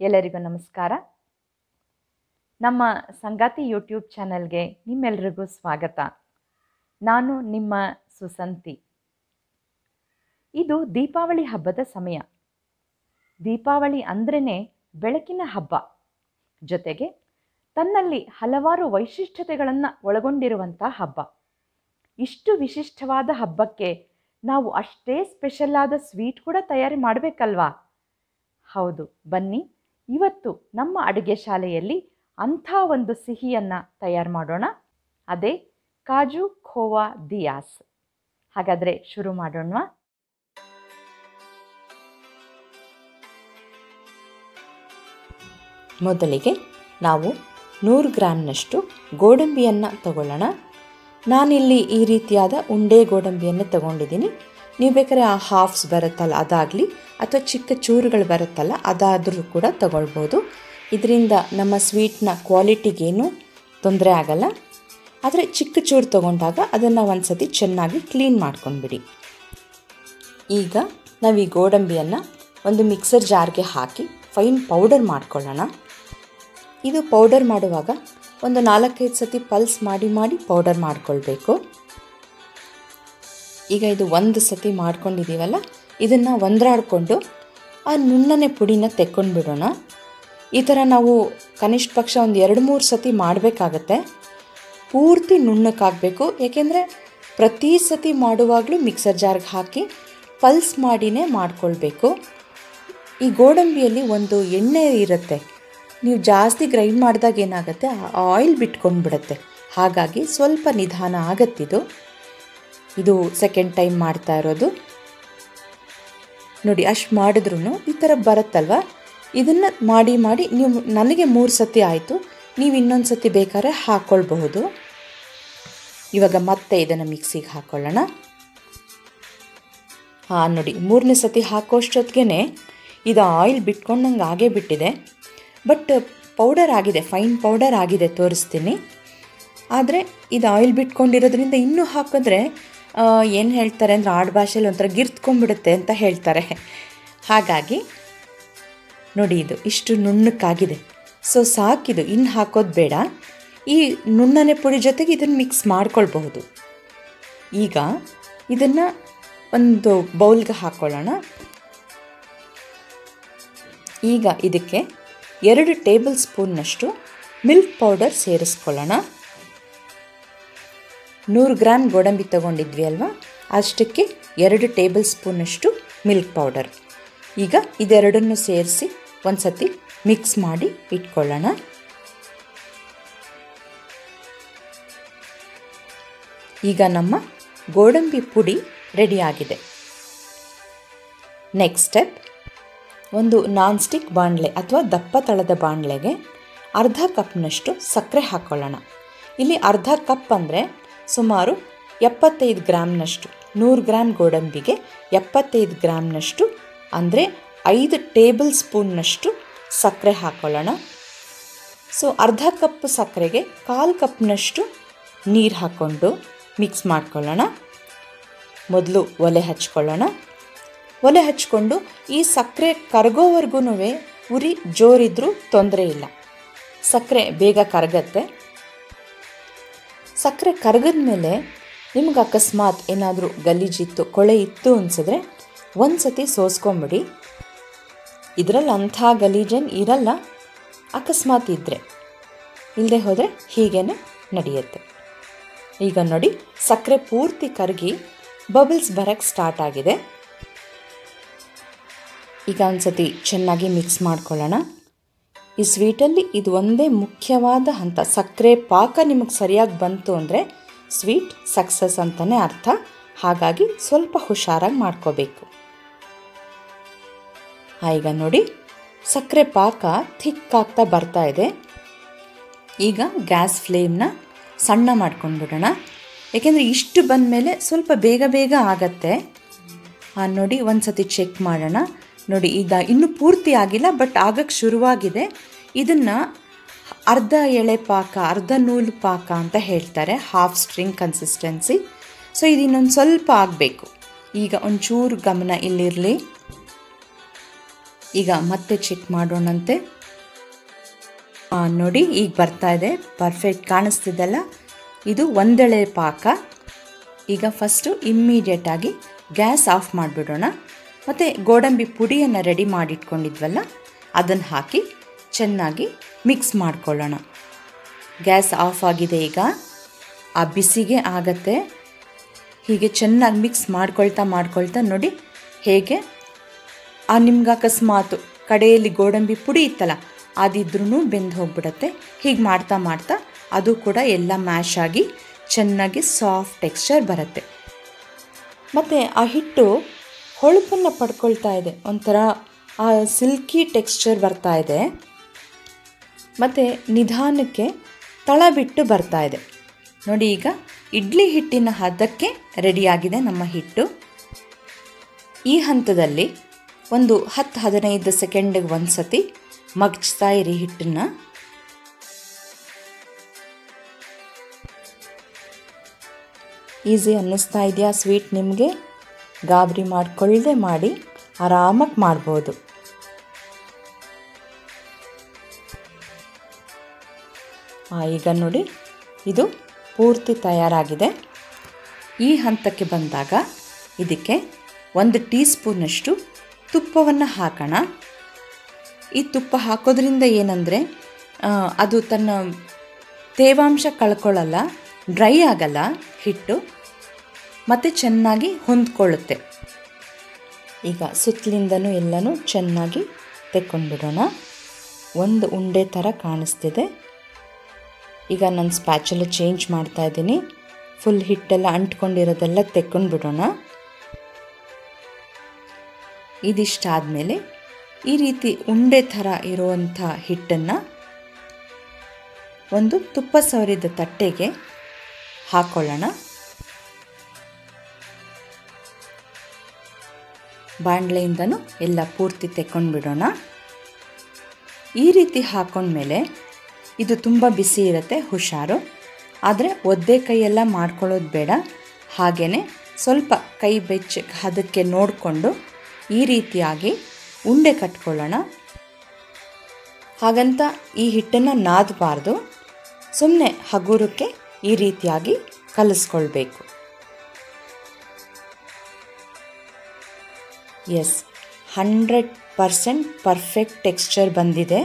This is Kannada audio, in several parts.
ಎಲ್ಲರಿಗೂ ನಮಸ್ಕಾರ ನಮ್ಮ ಸಂಗಾತಿ ಯೂಟ್ಯೂಬ್ ಚಾನಲ್ಗೆ ನಿಮ್ಮೆಲ್ರಿಗೂ ಸ್ವಾಗತ ನಾನು ನಿಮ್ಮ ಸುಸಂತಿ ಇದು ದೀಪಾವಳಿ ಹಬ್ಬದ ಸಮಯ ದೀಪಾವಳಿ ಅಂದ್ರೇ ಬೆಳಕಿನ ಹಬ್ಬ ಜೊತೆಗೆ ತನ್ನಲ್ಲಿ ಹಲವಾರು ವೈಶಿಷ್ಟ್ಯತೆಗಳನ್ನು ಒಳಗೊಂಡಿರುವಂಥ ಹಬ್ಬ ಇಷ್ಟು ವಿಶಿಷ್ಟವಾದ ಹಬ್ಬಕ್ಕೆ ನಾವು ಅಷ್ಟೇ ಸ್ಪೆಷಲ್ ಆದ ಸ್ವೀಟ್ ಕೂಡ ತಯಾರಿ ಮಾಡಬೇಕಲ್ವಾ ಹೌದು ಬನ್ನಿ ಇವತ್ತು ನಮ್ಮ ಅಡುಗೆ ಶಾಲೆಯಲ್ಲಿ ಅಂಥ ಒಂದು ಸಿಹಿಯನ್ನು ತಯಾರು ಮಾಡೋಣ ಅದೇ ಕಾಜು ಖೋವಾ ದಿಯಾಸ್ ಹಾಗಾದರೆ ಶುರು ಮಾಡೋಣ ಮೊದಲಿಗೆ ನಾವು ನೂರು ಗ್ರಾಮ್ನಷ್ಟು ಗೋಡಂಬಿಯನ್ನು ತಗೊಳ್ಳೋಣ ನಾನಿಲ್ಲಿ ಈ ರೀತಿಯಾದ ಉಂಡೆ ಗೋಡಂಬಿಯನ್ನು ತಗೊಂಡಿದ್ದೀನಿ ನೀವು ಬೇಕಾದ್ರೆ ಆ ಹಾಫ್ಸ್ ಬರುತ್ತಲ್ಲ ಅದಾಗಲಿ ಅಥವಾ ಚಿಕ್ಕ ಚೂರುಗಳು ಬರುತ್ತಲ್ಲ ಅದಾದರೂ ಕೂಡ ತಗೊಳ್ಬೋದು ಇದರಿಂದ ನಮ್ಮ ಸ್ವೀಟ್ನ ಕ್ವಾಲಿಟಿಗೇನು ತೊಂದರೆ ಆಗಲ್ಲ ಆದರೆ ಚಿಕ್ಕ ಚೂರು ತಗೊಂಡಾಗ ಅದನ್ನು ಒಂದು ಸತಿ ಚೆನ್ನಾಗಿ ಕ್ಲೀನ್ ಮಾಡ್ಕೊಂಡ್ಬಿಡಿ ಈಗ ನಾವು ಈ ಗೋಡಂಬಿಯನ್ನು ಒಂದು ಮಿಕ್ಸರ್ ಜಾರ್ಗೆ ಹಾಕಿ ಫೈನ್ ಪೌಡರ್ ಮಾಡ್ಕೊಳ್ಳೋಣ ಇದು ಪೌಡರ್ ಮಾಡುವಾಗ ಒಂದು ನಾಲ್ಕೈದು ಸತಿ ಪಲ್ಸ್ ಮಾಡಿ ಮಾಡಿ ಪೌಡರ್ ಮಾಡ್ಕೊಳ್ಬೇಕು ಈಗ ಇದು ಒಂದು ಸತಿ ಮಾಡ್ಕೊಂಡಿದ್ದೀವಲ್ಲ ಇದನ್ನು ಒಂದ್ರಾಡ್ಕೊಂಡು ಆ ನುಣ್ಣನೆ ಪುಡಿನ ತೆಕ್ಕೊಂಡು ಬಿಡೋಣ ಈ ಥರ ನಾವು ಕನಿಷ್ಠ ಪಕ್ಷ ಒಂದು ಎರಡು ಮೂರು ಸತಿ ಮಾಡಬೇಕಾಗತ್ತೆ ಪೂರ್ತಿ ನುಣ್ಣಕ್ಕಾಗಬೇಕು ಏಕೆಂದರೆ ಪ್ರತಿ ಸತಿ ಮಾಡುವಾಗಲೂ ಮಿಕ್ಸರ್ ಜಾರ್ಗೆ ಹಾಕಿ ಪಲ್ಸ್ ಮಾಡಿನೇ ಮಾಡ್ಕೊಳ್ಬೇಕು ಈ ಗೋಡಂಬಿಯಲ್ಲಿ ಒಂದು ಎಣ್ಣೆ ಇರುತ್ತೆ ನೀವು ಜಾಸ್ತಿ ಗ್ರೈಂಡ್ ಮಾಡಿದಾಗ ಏನಾಗುತ್ತೆ ಆ ಆಯಿಲ್ ಬಿಟ್ಕೊಂಡು ಬಿಡುತ್ತೆ ಹಾಗಾಗಿ ಸ್ವಲ್ಪ ನಿಧಾನ ಆಗತ್ತಿದು ಇದು ಸೆಕೆಂಡ್ ಟೈಮ್ ಮಾಡ್ತಾ ಇರೋದು ನೋಡಿ ಅಷ್ಟು ಮಾಡಿದ್ರೂ ಈ ಥರ ಬರುತ್ತಲ್ವ ಇದನ್ನು ಮಾಡಿ ಮಾಡಿ ನೀವು ನನಗೆ ಮೂರು ಸತಿ ಆಯಿತು ನೀವು ಇನ್ನೊಂದು ಸತಿ ಬೇಕಾದ್ರೆ ಹಾಕ್ಕೊಳ್ಬಹುದು ಇವಾಗ ಮತ್ತೆ ಇದನ್ನು ಮಿಕ್ಸಿಗೆ ಹಾಕ್ಕೊಳ್ಳೋಣ ಹಾಂ ನೋಡಿ ಮೂರನೇ ಸತಿ ಹಾಕೋಷ್ಟೊತ್ತಿಗೆ ಇದು ಆಯಿಲ್ ಬಿಟ್ಕೊಂಡಂಗೆ ಆಗೇ ಬಿಟ್ಟಿದೆ ಬಟ್ ಪೌಡರ್ ಆಗಿದೆ ಫೈನ್ ಪೌಡರ್ ಆಗಿದೆ ತೋರಿಸ್ತೀನಿ ಆದರೆ ಇದು ಆಯಿಲ್ ಬಿಟ್ಕೊಂಡಿರೋದ್ರಿಂದ ಇನ್ನೂ ಹಾಕಿದ್ರೆ ಏನು ಹೇಳ್ತಾರೆ ಅಂದರೆ ಆಡು ಭಾಷೆಯಲ್ಲಿ ಒಂಥರ ಗಿರ್ತ್ಕೊಂಡ್ಬಿಡುತ್ತೆ ಅಂತ ಹೇಳ್ತಾರೆ ಹಾಗಾಗಿ ನೋಡಿ ಇದು ಇಷ್ಟು ನುಣ್ಣಕ್ಕಾಗಿದೆ ಸೊ ಸಾಕಿದು ಇನ್ನು ಹಾಕೋದು ಬೇಡ ಈ ನುಣ್ಣನೆ ಪುಡಿ ಜೊತೆಗೆ ಇದನ್ನು ಮಿಕ್ಸ್ ಮಾಡ್ಕೊಳ್ಬಹುದು ಈಗ ಇದನ್ನು ಒಂದು ಬೌಲ್ಗೆ ಹಾಕ್ಕೊಳ್ಳೋಣ ಈಗ ಇದಕ್ಕೆ ಎರಡು ಟೇಬಲ್ ಸ್ಪೂನ್ನಷ್ಟು ಮಿಲ್ಕ್ ಪೌಡರ್ ಸೇರಿಸ್ಕೊಳ್ಳೋಣ ನೂರು ಗ್ರಾಮ್ ಗೋಡಂಬಿ ತೊಗೊಂಡಿದ್ವಿ ಅಲ್ವಾ ಅಷ್ಟಕ್ಕೆ ಎರಡು ಟೇಬಲ್ ಸ್ಪೂನಷ್ಟು ಮಿಲ್ಕ್ ಪೌಡರ್ ಈಗ ಇದೆರಡನ್ನು ಸೇರಿಸಿ ಒಂದು ಸತಿ ಮಿಕ್ಸ್ ಮಾಡಿ ಇಟ್ಕೊಳ್ಳೋಣ ಈಗ ನಮ್ಮ ಗೋಡಂಬಿ ಪುಡಿ ರೆಡಿಯಾಗಿದೆ ನೆಕ್ಸ್ಟ್ ಸ್ಟೆಪ್ ಒಂದು ನಾನ್ ಸ್ಟಿಕ್ ಬಾಣಲೆ ಅಥವಾ ದಪ್ಪ ತಳದ ಬಾಣಲೆಗೆ ಅರ್ಧ ಕಪ್ನಷ್ಟು ಸಕ್ಕರೆ ಹಾಕ್ಕೊಳ್ಳೋಣ ಇಲ್ಲಿ ಅರ್ಧ ಕಪ್ ಅಂದರೆ ಸುಮಾರು ಎಪ್ಪತ್ತೈದು ಗ್ರಾಮ್ನಷ್ಟು ನೂರು ಗ್ರಾಮ್ ಗೋಡಂಬಿಗೆ ಎಪ್ಪತ್ತೈದು ಗ್ರಾಮ್ನಷ್ಟು ಅಂದರೆ ಐದು ಟೇಬಲ್ ಸ್ಪೂನ್ನಷ್ಟು ಸಕ್ಕರೆ ಹಾಕ್ಕೊಳ್ಳೋಣ ಸೊ ಅರ್ಧ ಕಪ್ ಸಕ್ಕರೆಗೆ ಕಾಲು ಕಪ್ನಷ್ಟು ನೀರು ಹಾಕ್ಕೊಂಡು ಮಿಕ್ಸ್ ಮಾಡ್ಕೊಳ್ಳೋಣ ಮೊದಲು ಒಲೆ ಹಚ್ಕೊಳ್ಳೋಣ ಒಲೆ ಹಚ್ಕೊಂಡು ಈ ಸಕ್ಕರೆ ಕರಗೋವರೆಗೂ ಉರಿ ಜೋರಿದ್ರೂ ತೊಂದರೆ ಇಲ್ಲ ಸಕ್ಕರೆ ಬೇಗ ಕರಗತ್ತೆ ಸಕ್ಕರೆ ಕರಗದ ಮೇಲೆ ನಿಮ್ಗೆ ಅಕಸ್ಮಾತ್ ಏನಾದರೂ ಗಲೀಜಿತ್ತು ಕೊಳೆ ಇತ್ತು ಅನಿಸಿದ್ರೆ ಒಂದು ಸತಿ ಸೋಸ್ಕೊಂಬಿಡಿ ಇದರಲ್ಲಿ ಅಂಥ ಗಲೀಜೇನು ಇರಲ್ಲ ಅಕಸ್ಮಾತ್ ಇದ್ದರೆ ಇಲ್ಲದೆ ಹೋದರೆ ಹೀಗೇ ನಡೆಯುತ್ತೆ ಈಗ ನೋಡಿ ಸಕ್ಕರೆ ಪೂರ್ತಿ ಕರಗಿ ಬಬಲ್ಸ್ ಬರೋಕ್ಕೆ ಸ್ಟಾರ್ಟ್ ಆಗಿದೆ ಈಗ ಒಂದು ಸತಿ ಚೆನ್ನಾಗಿ ಮಿಕ್ಸ್ ಮಾಡ್ಕೊಳ್ಳೋಣ ಈ ಸ್ವೀಟಲ್ಲಿ ಇದು ಒಂದೇ ಮುಖ್ಯವಾದ ಹಂತ ಸಕ್ಕರೆ ಪಾಕ ನಿಮಗೆ ಸರಿಯಾಗಿ ಬಂತು ಅಂದರೆ ಸ್ವೀಟ್ ಸಕ್ಸಸ್ ಅಂತಲೇ ಅರ್ಥ ಹಾಗಾಗಿ ಸ್ವಲ್ಪ ಹುಷಾರಾಗಿ ಮಾಡ್ಕೋಬೇಕು ಈಗ ನೋಡಿ ಸಕ್ಕರೆ ಪಾಕ ಥಿಕ್ ಆಗ್ತಾ ಬರ್ತಾ ಇದೆ ಈಗ ಗ್ಯಾಸ್ ಫ್ಲೇಮ್ನ ಸಣ್ಣ ಮಾಡ್ಕೊಂಡ್ಬಿಡೋಣ ಏಕೆಂದರೆ ಇಷ್ಟು ಬಂದ ಮೇಲೆ ಸ್ವಲ್ಪ ಬೇಗ ಬೇಗ ಆಗತ್ತೆ ನೋಡಿ ಒಂದು ಸತಿ ಚೆಕ್ ಮಾಡೋಣ ನೋಡಿ ಈಗ ಇನ್ನೂ ಪೂರ್ತಿ ಆಗಿಲ್ಲ ಬಟ್ ಆಗಕ್ಕೆ ಶುರುವಾಗಿದೆ ಇದನ್ನು ಅರ್ಧ ಎಳೆ ಪಾಕ ಅರ್ಧ ನೂಲು ಪಾಕ ಅಂತ ಹೇಳ್ತಾರೆ ಹಾಫ್ ಸ್ಟ್ರಿಂಗ್ ಕನ್ಸಿಸ್ಟೆನ್ಸಿ ಸೊ ಇದು ಇನ್ನೊಂದು ಸ್ವಲ್ಪ ಆಗಬೇಕು ಈಗ ಒಂಚೂರು ಗಮನ ಇಲ್ಲಿರಲಿ ಈಗ ಮತ್ತೆ ಚೆಕ್ ಮಾಡೋಣಂತೆ ಆ, ನೋಡಿ ಈಗ ಬರ್ತಾ ಇದೆ ಪರ್ಫೆಕ್ಟ್ ಕಾಣಿಸ್ತಿದ್ದಲ್ಲ ಇದು ಒಂದೆಳೆ ಪಾಕ ಈಗ ಫಸ್ಟು ಇಮ್ಮಿಡಿಯೇಟಾಗಿ ಗ್ಯಾಸ್ ಆಫ್ ಮಾಡಿಬಿಡೋಣ ಮತ್ತು ಗೋಡಂಬಿ ಪುಡಿಯನ್ನು ರೆಡಿ ಮಾಡಿಟ್ಕೊಂಡಿದ್ವಲ್ಲ ಅದನ್ನು ಹಾಕಿ ಚೆನ್ನಾಗಿ ಮಿಕ್ಸ್ ಮಾಡ್ಕೊಳ್ಳೋಣ ಗ್ಯಾಸ್ ಆಫ್ ಆಗಿದೆ ಈಗ ಆ ಬಿಸಿಗೆ ಆಗತ್ತೆ ಹೀಗೆ ಚೆನ್ನಾಗಿ ಮಿಕ್ಸ್ ಮಾಡ್ಕೊಳ್ತಾ ಮಾಡ್ಕೊಳ್ತಾ ನೋಡಿ ಹೇಗೆ ಆ ನಿಮ್ಗೆ ಅಕಸ್ಮಾತು ಕಡೆಯಲ್ಲಿ ಗೋಡಂಬಿ ಪುಡಿ ಇತ್ತಲ್ಲ ಅದಿದ್ರೂ ಬೆಂದು ಹೋಗ್ಬಿಡತ್ತೆ ಹೀಗೆ ಮಾಡ್ತಾ ಮಾಡ್ತಾ ಅದು ಕೂಡ ಎಲ್ಲ ಮ್ಯಾಶ್ ಆಗಿ ಚೆನ್ನಾಗಿ ಸಾಫ್ಟ್ ಟೆಕ್ಸ್ಚರ್ ಬರುತ್ತೆ ಮತ್ತು ಆ ಹಿಟ್ಟು ಹೊಳಪನ್ನು ಪಡ್ಕೊಳ್ತಾ ಇದೆ ಒಂಥರ ಆ ಸಿಲ್ಕಿ ಟೆಕ್ಸ್ಚರ್ ಬರ್ತಾ ಇದೆ ಮತ್ತು ನಿಧಾನಕ್ಕೆ ತಳ ಬಿಟ್ಟು ಬರ್ತಾ ಇದೆ ನೋಡಿ ಈಗ ಇಡ್ಲಿ ಹಿಟ್ಟಿನ ಹದಕ್ಕೆ ರೆಡಿಯಾಗಿದೆ ನಮ್ಮ ಹಿಟ್ಟು ಈ ಹಂತದಲ್ಲಿ ಒಂದು ಹತ್ತು ಹದಿನೈದು ಸೆಕೆಂಡಿಗೆ ಒಂದು ಸತಿ ಮಗ್ಚ್ತಾ ಇರಿ ಹಿಟ್ಟನ್ನು ಈಸಿ ಅನ್ನಿಸ್ತಾ ಇದೆಯಾ ಸ್ವೀಟ್ ನಿಮಗೆ ಗಾಬರಿ ಮಾಡ್ಕೊಳ್ಳದೆ ಮಾಡಿ ಆರಾಮಾಗಿ ಮಾಡ್ಬೋದು ಆ, ಈಗ ನೋಡಿ ಇದು ಪೂರ್ತಿ ತಯಾರಾಗಿದೆ ಈ ಹಂತಕ್ಕೆ ಬಂದಾಗ ಇದಕ್ಕೆ ಒಂದು ಟೀ ಸ್ಪೂನಷ್ಟು ತುಪ್ಪವನ್ನು ಹಾಕೋಣ ಈ ತುಪ್ಪ ಹಾಕೋದ್ರಿಂದ ಏನಂದರೆ ಅದು ತನ್ನ ತೇವಾಂಶ ಕಳ್ಕೊಳ್ಳಲ್ಲ ಡ್ರೈ ಆಗಲ್ಲ ಹಿಟ್ಟು ಮತ್ತು ಚೆನ್ನಾಗಿ ಹೊಂದ್ಕೊಳ್ಳುತ್ತೆ ಈಗ ಸುತ್ತಲಿಂದನೂ ಎಲ್ಲನೂ ಚೆನ್ನಾಗಿ ತೆಕ್ಕೊಂಡ್ಬಿಡೋಣ ಒಂದು ಉಂಡೆ ಥರ ಕಾಣಿಸ್ತಿದೆ ಈಗ ನಾನು ಸ್ಪ್ಯಾಚೆಲ್ಲ ಚೇಂಜ್ ಮಾಡ್ತಾ ಇದ್ದೀನಿ ಫುಲ್ ಹಿಟ್ಟೆಲ್ಲ ಅಂಟ್ಕೊಂಡಿರೋದೆಲ್ಲ ತೆಕ್ಕೊಂಡು ಬಿಡೋಣ ಇದಿಷ್ಟಾದಮೇಲೆ ಈ ರೀತಿ ಉಂಡೆ ಥರ ಇರುವಂಥ ಹಿಟ್ಟನ್ನು ಒಂದು ತುಪ್ಪ ಸವರಿದ ತಟ್ಟೆಗೆ ಹಾಕ್ಕೊಳ್ಳೋಣ ಬಾಣಲೆಯಿಂದನೂ ಎಲ್ಲ ಪೂರ್ತಿ ತೆಕ್ಕೊಂಡು ಬಿಡೋಣ ಈ ರೀತಿ ಹಾಕೊಂಡ್ಮೇಲೆ ಇದು ತುಂಬ ಬಿಸಿ ಇರುತ್ತೆ ಹುಷಾರು ಆದರೆ ಒದ್ದೆ ಕೈಯೆಲ್ಲ ಮಾಡ್ಕೊಳ್ಳೋದು ಬೇಡ ಹಾಗೆಯೇ ಸ್ವಲ್ಪ ಕೈ ಬೆಚ್ಚ ಅದಕ್ಕೆ ನೋಡಿಕೊಂಡು ಈ ರೀತಿಯಾಗಿ ಉಂಡೆ ಕಟ್ಕೊಳ್ಳೋಣ ಹಾಗಂತ ಈ ಹಿಟ್ಟನ್ನು ನಾದಬಾರ್ದು ಸುಮ್ಮನೆ ಹಗುರಕ್ಕೆ ಈ ರೀತಿಯಾಗಿ ಕಲಿಸ್ಕೊಳ್ಬೇಕು yes hundred percent perfect texture ಬಂದಿದೆ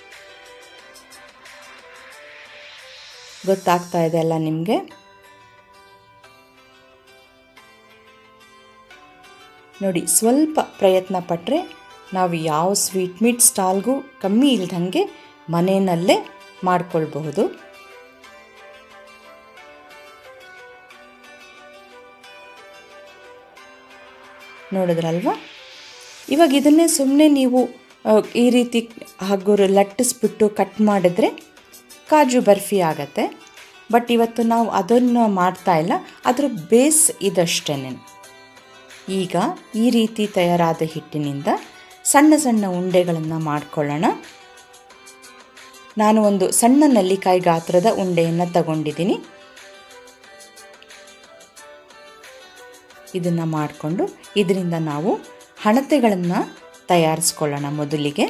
ಗೊತ್ತಾಗ್ತಾ ಇದೆ ಅಲ್ಲ ನಿಮಗೆ ನೋಡಿ ಸ್ವಲ್ಪ ಪ್ರಯತ್ನ ಪಟ್ಟರೆ ನಾವು ಯಾವ ಸ್ವೀಟ್ ಮೀಟ್ ಸ್ಟಾಲ್ಗೂ ಕಮ್ಮಿ ಇಲ್ದಂಗೆ ಮನೆಯಲ್ಲೇ ಮಾಡ್ಕೊಳ್ಬಹುದು ನೋಡಿದ್ರಲ್ವಾ ಇವಾಗ ಇದನ್ನೇ ಸುಮ್ಮನೆ ನೀವು ಆ, ಈ ರೀತಿ ಹಗುರು ಲಟ್ಟಿಸ್ಬಿಟ್ಟು ಕಟ್ ಮಾಡಿದ್ರೆ ಕಾಜು ಬರ್ಫಿ ಆಗತ್ತೆ ಬಟ್ ಇವತ್ತು ನಾವು ಅದನ್ನು ಮಾಡ್ತಾ ಇಲ್ಲ ಅದರ ಬೇಸ್ ಇದಷ್ಟೇನೆ ಈಗ ಈ ರೀತಿ ತಯಾರಾದ ಹಿಟ್ಟಿನಿಂದ ಸಣ್ಣ ಸಣ್ಣ ಉಂಡೆಗಳನ್ನು ಮಾಡ್ಕೊಳ್ಳೋಣ ನಾನು ಒಂದು ಸಣ್ಣ ನೆಲ್ಲಿಕಾಯಿ ಗಾತ್ರದ ಉಂಡೆಯನ್ನು ತಗೊಂಡಿದ್ದೀನಿ ಇದನ್ನು ಮಾಡಿಕೊಂಡು ಇದರಿಂದ ನಾವು ಹಣತೆಗಳನ್ನು ತಯಾರಿಸ್ಕೊಳ್ಳೋಣ ಮೊದಲಿಗೆ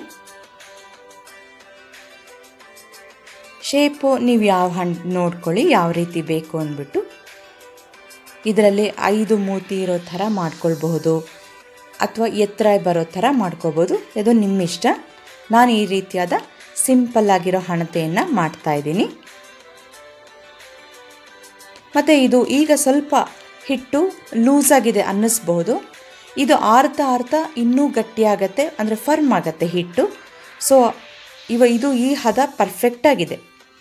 ಶೇಪು ನೀವು ಯಾವ ಹಣ್ಣು ನೋಡ್ಕೊಳ್ಳಿ ಯಾವ ರೀತಿ ಬೇಕು ಅಂದ್ಬಿಟ್ಟು ಇದರಲ್ಲಿ ಐದು ಮೂತಿ ಇರೋ ಥರ ಮಾಡ್ಕೊಳ್ಬಹುದು ಅಥವಾ ಎತ್ತರ ಬರೋ ಥರ ಮಾಡ್ಕೋಬೋದು ಇದು ನಿಮ್ಮ ಇಷ್ಟ ನಾನು ಈ ರೀತಿಯಾದ ಸಿಂಪಲ್ ಆಗಿರೋ ಹಣತೆಯನ್ನು ಮಾಡ್ತಾ ಇದ್ದೀನಿ ಮತ್ತು ಇದು ಈಗ ಸ್ವಲ್ಪ ಹಿಟ್ಟು ಲೂಸ್ ಆಗಿದೆ ಅನ್ನಿಸ್ಬಹುದು ಇದು ಆರ್ತಾ ಆರ್ತಾ ಇನ್ನೂ ಗಟ್ಟಿಯಾಗತ್ತೆ ಅಂದರೆ ಫರ್ಮ್ ಆಗುತ್ತೆ ಹಿಟ್ಟು ಸೊ ಇವ ಇದು ಈ ಹದ ಪರ್ಫೆಕ್ಟಾಗಿದೆ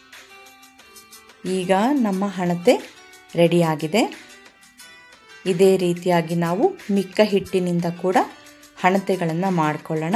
ಈಗ ನಮ್ಮ ಹಣತೆ ರೆಡಿಯಾಗಿದೆ ಇದೇ ರೀತಿಯಾಗಿ ನಾವು ಮಿಕ್ಕ ಹಿಟ್ಟಿನಿಂದ ಕೂಡ ಹಣತೆಗಳನ್ನು ಮಾಡಿಕೊಳ್ಳೋಣ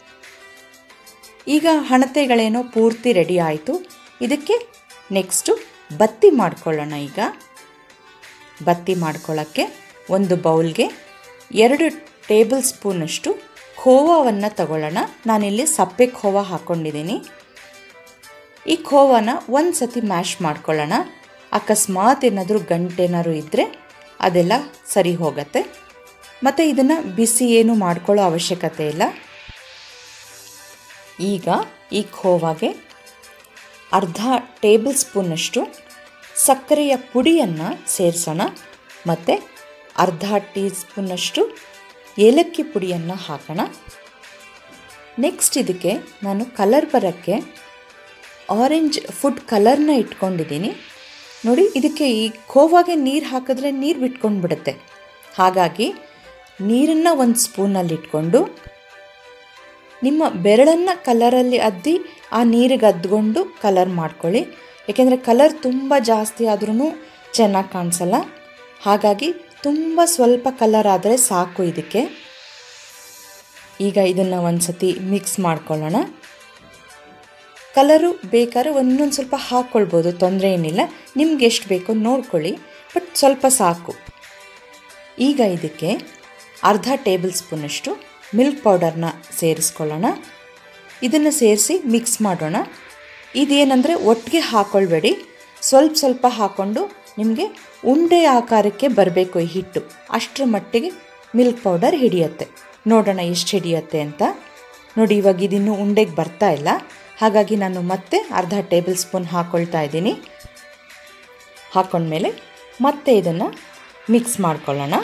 ಈಗ ಹಣತೆಗಳೇನೋ ಪೂರ್ತಿ ರೆಡಿ ಆಯಿತು ಇದಕ್ಕೆ ನೆಕ್ಸ್ಟು ಬತ್ತಿ ಮಾಡ್ಕೊಳ್ಳೋಣ ಈಗ ಬತ್ತಿ ಮಾಡ್ಕೊಳ್ಳೋಕ್ಕೆ ಒಂದು ಬೌಲ್ಗೆ ಎರಡು ಟೇಬಲ್ ಸ್ಪೂನಷ್ಟು ಖೋವಾವನ್ನು ತಗೊಳ್ಳೋಣ ನಾನಿಲ್ಲಿ ಸಪ್ಪೆ ಖೋವಾ ಹಾಕ್ಕೊಂಡಿದ್ದೀನಿ ಈ ಖೋವಾನ ಒಂದು ಸತಿ ಮ್ಯಾಶ್ ಮಾಡ್ಕೊಳ್ಳೋಣ ಅಕಸ್ಮಾತ್ ಏನಾದರೂ ಗಂಟೇನಾದ್ರು ಇದ್ದರೆ ಅದೆಲ್ಲ ಸರಿ ಹೋಗತ್ತೆ ಮತ್ತು ಇದನ್ನು ಬಿಸಿ ಏನು ಮಾಡ್ಕೊಳ್ಳೋ ಅವಶ್ಯಕತೆ ಇಲ್ಲ ಈಗ ಈ ಖೋವಾಗೆ ಅರ್ಧ ಟೇಬಲ್ ಸ್ಪೂನಷ್ಟು ಸಕ್ಕರೆಯ ಪುಡಿಯನ್ನು ಸೇರಿಸೋಣ ಮತ್ತು ಅರ್ಧ ಟೀ ಸ್ಪೂನಷ್ಟು ಏಲಕ್ಕಿ ಪುಡಿಯನ್ನು ಹಾಕೋಣ ನೆಕ್ಸ್ಟ್ ಇದಕ್ಕೆ ನಾನು ಕಲರ್ ಬರೋಕ್ಕೆ ಆರೆಂಜ್ ಫುಡ್ ಕಲರ್ನ ಇಟ್ಕೊಂಡಿದ್ದೀನಿ ನೋಡಿ ಇದಕ್ಕೆ ಈ ಖೋವಾಗೆ ನೀರು ಹಾಕಿದ್ರೆ ನೀರು ಬಿಟ್ಕೊಂಡು ಬಿಡುತ್ತೆ ಹಾಗಾಗಿ ನೀರನ್ನು ಒಂದು ಸ್ಪೂನಲ್ಲಿ ಇಟ್ಕೊಂಡು ನಿಮ್ಮ ಬೆರಳನ್ನು ಕಲರಲ್ಲಿ ಅದ್ದಿ ಆ ನೀರಿಗೆ ಅದ್ಕೊಂಡು ಕಲರ್ ಮಾಡ್ಕೊಳ್ಳಿ ಏಕೆಂದರೆ ಕಲರ್ ತುಂಬ ಜಾಸ್ತಿ ಆದ್ರೂ ಚೆನ್ನಾಗಿ ಕಾಣಿಸಲ್ಲ ಹಾಗಾಗಿ ತುಂಬ ಸ್ವಲ್ಪ ಕಲರ್ ಆದರೆ ಸಾಕು ಇದಕ್ಕೆ ಈಗ ಇದನ್ನು ಒಂದು ಸತಿ ಮಿಕ್ಸ್ ಮಾಡ್ಕೊಳ್ಳೋಣ ಕಲರು ಬೇಕಾದ್ರೆ ಒಂದೊಂದು ಸ್ವಲ್ಪ ಹಾಕ್ಕೊಳ್ಬೋದು ತೊಂದರೆ ಏನಿಲ್ಲ ನಿಮ್ಗೆ ಎಷ್ಟು ಬೇಕೋ ನೋಡ್ಕೊಳ್ಳಿ ಬಟ್ ಸ್ವಲ್ಪ ಸಾಕು ಈಗ ಇದಕ್ಕೆ ಅರ್ಧ ಟೇಬಲ್ ಸ್ಪೂನಷ್ಟು ಮಿಲ್ಕ್ ಪೌಡರ್ನ ಸೇರಿಸ್ಕೊಳ್ಳೋಣ ಇದನ್ನು ಸೇರಿಸಿ ಮಿಕ್ಸ್ ಮಾಡೋಣ ಇದೇನೆಂದರೆ ಒಟ್ಟಿಗೆ ಹಾಕ್ಕೊಳ್ಬೇಡಿ ಸ್ವಲ್ಪ ಸ್ವಲ್ಪ ಹಾಕ್ಕೊಂಡು ನಿಮಗೆ ಉಂಡೆ ಆಕಾರಕ್ಕೆ ಬರಬೇಕು ಈ ಹಿಟ್ಟು ಅಷ್ಟರ ಮಟ್ಟಿಗೆ ಮಿಲ್ಕ್ ಪೌಡರ್ ಹಿಡಿಯುತ್ತೆ ನೋಡೋಣ ಎಷ್ಟು ಹಿಡಿಯುತ್ತೆ ಅಂತ ನೋಡಿ ಇವಾಗ ಇದಿನ್ನೂ ಉಂಡೆಗೆ ಬರ್ತಾ ಇಲ್ಲ ಹಾಗಾಗಿ ನಾನು ಮತ್ತೆ ಅರ್ಧ ಟೇಬಲ್ ಸ್ಪೂನ್ ಹಾಕ್ಕೊಳ್ತಾ ಇದ್ದೀನಿ ಹಾಕ್ಕೊಂಡ್ಮೇಲೆ ಮತ್ತೆ ಇದನ್ನು ಮಿಕ್ಸ್ ಮಾಡ್ಕೊಳ್ಳೋಣ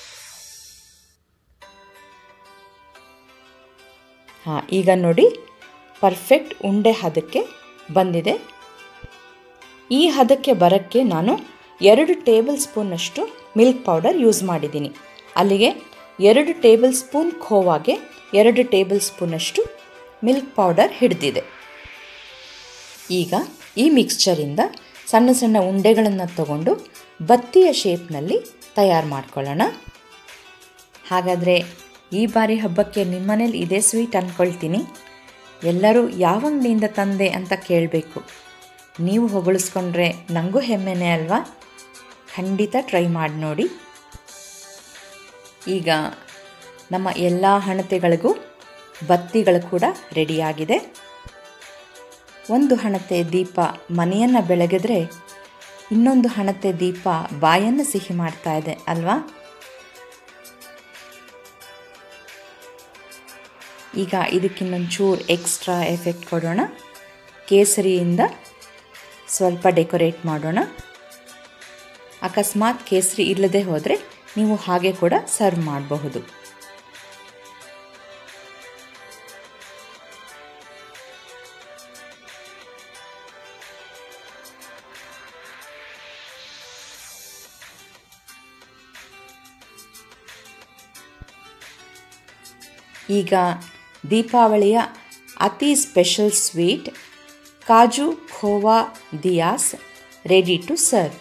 ಹಾಂ ಈಗ ನೋಡಿ ಪರ್ಫೆಕ್ಟ್ ಉಂಡೆ ಹದಕ್ಕೆ ಬಂದಿದೆ ಈ ಹದಕ್ಕೆ ಬರೋಕ್ಕೆ ನಾನು ಎರಡು ಟೇಬಲ್ ಸ್ಪೂನಷ್ಟು ಮಿಲ್ಕ್ ಪೌಡರ್ ಯೂಸ್ ಮಾಡಿದ್ದೀನಿ ಅಲ್ಲಿಗೆ ಎರಡು ಟೇಬಲ್ ಸ್ಪೂನ್ ಖೋವಾಗೆ ಎರಡು ಟೇಬಲ್ ಸ್ಪೂನಷ್ಟು ಮಿಲ್ಕ್ ಪೌಡರ್ ಹಿಡಿದಿದೆ ಈಗ ಈ ಮಿಕ್ಸ್ಚರಿಂದ ಸಣ್ಣ ಸಣ್ಣ ಉಂಡೆಗಳನ್ನು ತಗೊಂಡು ಬತ್ತಿಯ ಶೇಪ್ನಲ್ಲಿ ತಯಾರು ಮಾಡ್ಕೊಳ್ಳೋಣ ಹಾಗಾದರೆ ಈ ಬಾರಿ ಹಬ್ಬಕ್ಕೆ ನಿಮ್ಮನೇಲಿ ಇದೇ ಸ್ವೀಟ್ ಅಂದ್ಕೊಳ್ತೀನಿ ಎಲ್ಲರೂ ಯಾವ ಅಂಗಡಿಯಿಂದ ತಂದೆ ಅಂತ ಕೇಳಬೇಕು ನೀವು ಹೊಗಳಿಸ್ಕೊಂಡ್ರೆ ನನಗೂ ಹೆಮ್ಮೆನೇ ಅಲ್ವಾ ಖಂಡಿತ ಟ್ರೈ ಮಾಡಿ ನೋಡಿ ಈಗ ನಮ್ಮ ಎಲ್ಲ ಹಣತೆಗಳಿಗೂ ಬತ್ತಿಗಳು ಕೂಡ ರೆಡಿಯಾಗಿದೆ ಒಂದು ಹಣತೆ ದೀಪ ಮನೆಯನ್ನು ಬೆಳಗಿದ್ರೆ ಇನ್ನೊಂದು ಹಣತೆ ದೀಪ ಬಾಯನ್ನು ಸಿಹಿ ಮಾಡ್ತಾ ಇದೆ ಅಲ್ವಾ ಈಗ ಇದಕ್ಕಿನ್ನೊಂದು ಚೂರು ಎಕ್ಸ್ಟ್ರಾ ಎಫೆಕ್ಟ್ ಕೊಡೋಣ ಕೇಸರಿಯಿಂದ ಸ್ವಲ್ಪ ಡೆಕೋರೇಟ್ ಮಾಡೋಣ ಅಕಸ್ಮಾತ್ ಕೇಸರಿ ಇಲ್ಲದೆ ಹೋದರೆ ನೀವು ಹಾಗೆ ಕೂಡ ಸರ್ವ್ ಮಾಡಬಹುದು ಈಗ ದೀಪಾವಳಿಯ ಅತಿ special sweet kaju khova diyas ready to serve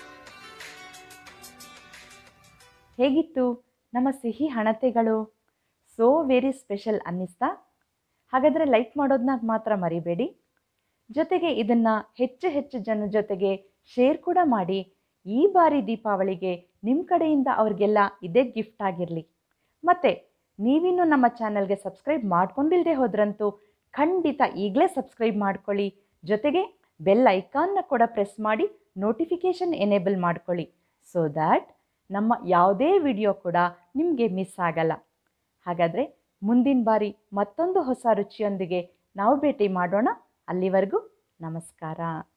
ಹೇಗಿತ್ತು ನಮ್ಮ ಸಿಹಿ ಹಣತೆಗಳು ಸೋ ವೆರಿ ಸ್ಪೆಷಲ್ ಅನ್ನಿಸ್ತಾ ಹಾಗಾದರೆ ಲೈಕ್ ಮಾಡೋದನ್ನ ಮಾತ್ರ ಮರಿಬೇಡಿ ಜೊತೆಗೆ ಇದನ್ನು ಹೆಚ್ಚು ಹೆಚ್ಚು ಜನ ಜೊತೆಗೆ ಶೇರ್ ಕೂಡ ಮಾಡಿ ಈ ಬಾರಿ ದೀಪಾವಳಿಗೆ ನಿಮ್ಮ ಕಡೆಯಿಂದ ಅವ್ರಿಗೆಲ್ಲ ಇದೇ ಗಿಫ್ಟ್ ಆಗಿರಲಿ ಮತ್ತು ನೀವಿನ್ನೂ ನಮ್ಮ ಚಾನಲ್ಗೆ ಸಬ್ಸ್ಕ್ರೈಬ್ ಮಾಡ್ಕೊಂಡಿಲ್ಲದೆ ಹೋದ್ರಂತೂ ಖಂಡಿತ ಈಗಲೇ ಸಬ್ಸ್ಕ್ರೈಬ್ ಮಾಡ್ಕೊಳ್ಳಿ ಜೊತೆಗೆ ಬೆಲ್ ಐಕಾನ್ನ ಕೂಡ ಪ್ರೆಸ್ ಮಾಡಿ ನೋಟಿಫಿಕೇಷನ್ ಎನೇಬಲ್ ಮಾಡ್ಕೊಳ್ಳಿ ಸೊ ದ್ಯಾಟ್ ನಮ್ಮ ಯಾವುದೇ ವಿಡಿಯೋ ಕೂಡ ನಿಮಗೆ ಮಿಸ್ ಆಗಲ್ಲ ಹಾಗಾದರೆ ಮುಂದಿನ ಬಾರಿ ಮತ್ತೊಂದು ಹೊಸ ರುಚಿಯೊಂದಿಗೆ ನಾವು ಭೇಟಿ ಮಾಡೋಣ ಅಲ್ಲಿವರೆಗೂ ನಮಸ್ಕಾರ